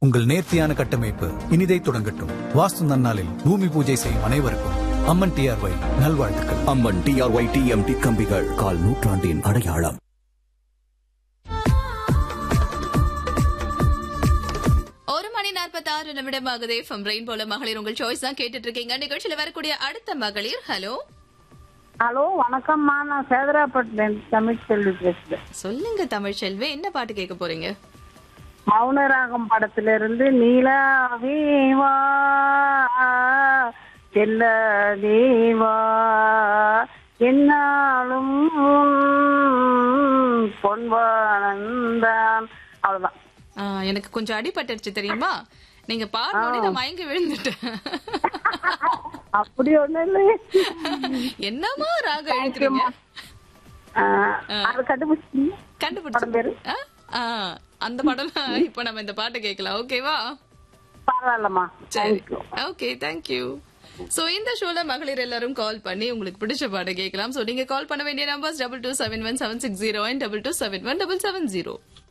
உங்கள் நேர்த்தியான கட்டமைப்பு இனிதை தொடங்கட்டும் வாஸ்து நன்னாளில் பூமி பூஜை செய்யும் அனைவருக்கும் அம்மன் டிஆர்ஒய் நல்வாழ்த்துக்கள் அம்மன் டிஆர்ஒய் டிஎம்டி கம்பிகள் கால் நூற்றாண்டின் அடையாளம் ஒரு மணி நாற்பத்தி ஆறு நிமிடம் ஆகுது ஃப்ரம் ரெயின் போல மகளிர் உங்கள் சாய்ஸ் தான் கேட்டுட்டு இருக்கீங்க நிகழ்ச்சியில வரக்கூடிய அடுத்த மகளிர் ஹலோ ஹலோ வணக்கம்மா நான் சேதராப்பட்டினம் தமிழ் செல்வி பேசுறேன் சொல்லுங்க தமிழ் செல்வி என்ன பாட்டு கேட்க போறீங்க மௌனராகம் படத்துல இருந்து நீலாவேவா செல்ல தேவா என்னாலும் பொன்வானந்தான் அவ்வளவுதான் ஆ, எனக்கு கொஞ்சம் அடிபட்டுருச்சு தெரியுமா நீங்க பாடனோட நான் மயங்கி விழுந்துட்டேன் அப்படி ஒண்ணு இல்லை என்னமா ராகம் எழுதுறீங்க ஆஹ், அது கண்டுபிடிச்சிங்க படம் பேரு? கண்டுபிடிச்சு ஆ? ஆ, அந்த படம் இப்ப நம்ம இந்த பாட்டை கேட்கலாம் ஓகேவா பரவாயில்லம்மா சரி தேங்க்யூ ஓகே தேங்க்யூ சோ இந்த ஷோல மகளிர் எல்லாரும் கால் பண்ணி உங்களுக்கு பிடிச்ச பாட்டை கேட்கலாம் சோ நீங்க கால் பண்ண வேண்டிய numbers double two seven one seven six zero double two seven one double seven zero